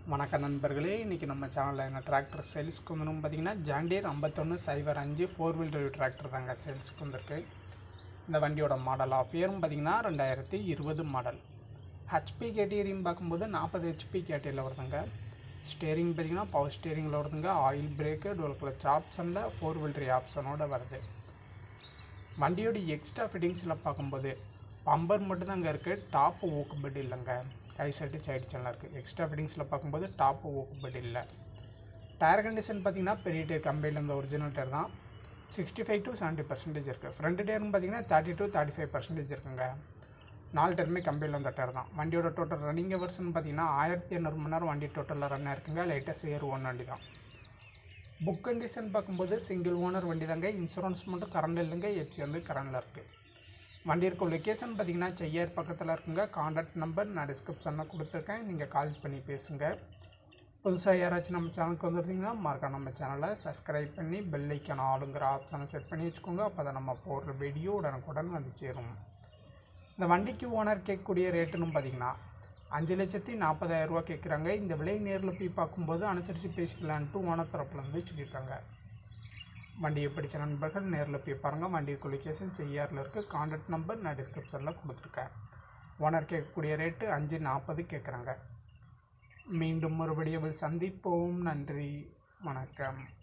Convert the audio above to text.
வணக்கம் நண்பர்களே இன்றைக்கி நம்ம சேனலில் என்ன டிராக்டர் சேல்ஸ்க்கு வந்துடும் பார்த்தீங்கன்னா ஜாண்டியர் ஐம்பத்தொன்று சைபர் அஞ்சு ஃபோர் வீல் டிரைவ் டிராக்டர் தாங்க சேல்ஸ்க்கு வந்திருக்கு இந்த வண்டியோட மாடல் ஆஃப் இயரும் பார்த்தீங்கன்னா ரெண்டாயிரத்தி இருபது மாடல் ஹெச்பி கேட்டீரியும் பார்க்கும்போது நாற்பது ஹெச்பி கேட்டீரியில் வருதுங்க ஸ்டேரிங் பார்த்தீங்கன்னா பவர் ஸ்டேரிங்கில் வருதுங்க ஆயில் பிரேக்கு டுவல் கிளச் ஆப்ஷனில் ஃபோர் வீல் ட்ரி ஆப்ஷனோட வருது வண்டியோட எக்ஸ்ட்ரா ஃபிட்டிங்ஸில் பார்க்கும்போது பம்பர் மட்டும் தாங்க இருக்குது டாப்பு ஊக்கு பெட் இல்லைங்க கை செட்டு சைடு சேனல் இருக்குது எக்ஸ்ட்ரா ஃபிட்டிங்ஸில் பார்க்கும்போது டாப்பு ஊக்கு பெட் இல்லை டயர் கண்டிஷன் பார்த்தீங்கன்னா பெரிய டயர் கம்பெனிலேருந்து ஒரிஜினல் டயர் தான் sixty five to seventy percentage இருக்குது ஃப்ரண்ட் டயர்னு பார்த்தீங்கன்னா thirty to thirty five percentage இருக்குங்க நாலு டயருமே கம்பெனியில் வந்த டயர் தான் வண்டியோட டோட்டல் ரன்னிங் ஹவர்ஸ்னு பார்த்தீங்கன்னா ஆயிரத்தி எண்ணூறு மணி நேரம் வண்டி டோட்டலில் ரன் ஆயிருக்குங்க லைட்டாக ஏர் ஒன் வண்டி தான் புக் கண்டிஷன் பார்க்கும்போது சிங்கிள் ஓனர் வண்டி தாங்க இன்சூரன்ஸ் மட்டும் கரண்ட் இல்லைங்க எஃப்சி வந்து கரண்டில் இருக்குது வண்டி இருக்க லொக்கேஷன் பார்த்தீங்கன்னா செய்யார் பக்கத்தில் இருக்குங்க காண்டாக்ட் நம்பர் நான் டிஸ்கிரிப்ஷனில் கொடுத்துருக்கேன் நீங்கள் கால் பண்ணி பேசுங்க புதுசாக யாராச்சும் நம்ம சேனலுக்கு வந்துருந்தீங்கன்னா மறக்காம நம்ம சேனலை சப்ஸ்கிரைப் பண்ணி பெல் ஐக்கான ஆளுங்கிற ஆப்ஷனை செட் பண்ணி வச்சுக்கோங்க அப்போ தான் நம்ம போடுற வீடியோ உடனுக்குடன் வந்து சேரும் இந்த வண்டிக்கு ஓனர் கேட்கக்கூடிய ரேட்டுன்னு பார்த்தீங்கன்னா அஞ்சு லட்சத்தி நாற்பதாயிரம் ரூபா கேட்குறாங்க இந்த விலை நேரில் போய் பார்க்கும்போது அனுசரித்து பேசிக்கலான்ட்டு ஓனர் தரப்புலேருந்து சொல்லியிருக்காங்க வண்டியை பிடிச்ச நண்பர்கள் நேரில் போய் பாருங்கள் வண்டி லொக்கேஷன் செய்யாரில் இருக்குது காண்டாக்ட் நம்பர் நான் டிஸ்கிரிப்ஷனில் கொடுத்துருக்கேன் ஓனர் கேட்கக்கூடிய ரேட்டு அஞ்சு நாற்பது கேட்குறாங்க மீண்டும் ஒரு வீடியோவில் சந்திப்போம் நன்றி வணக்கம்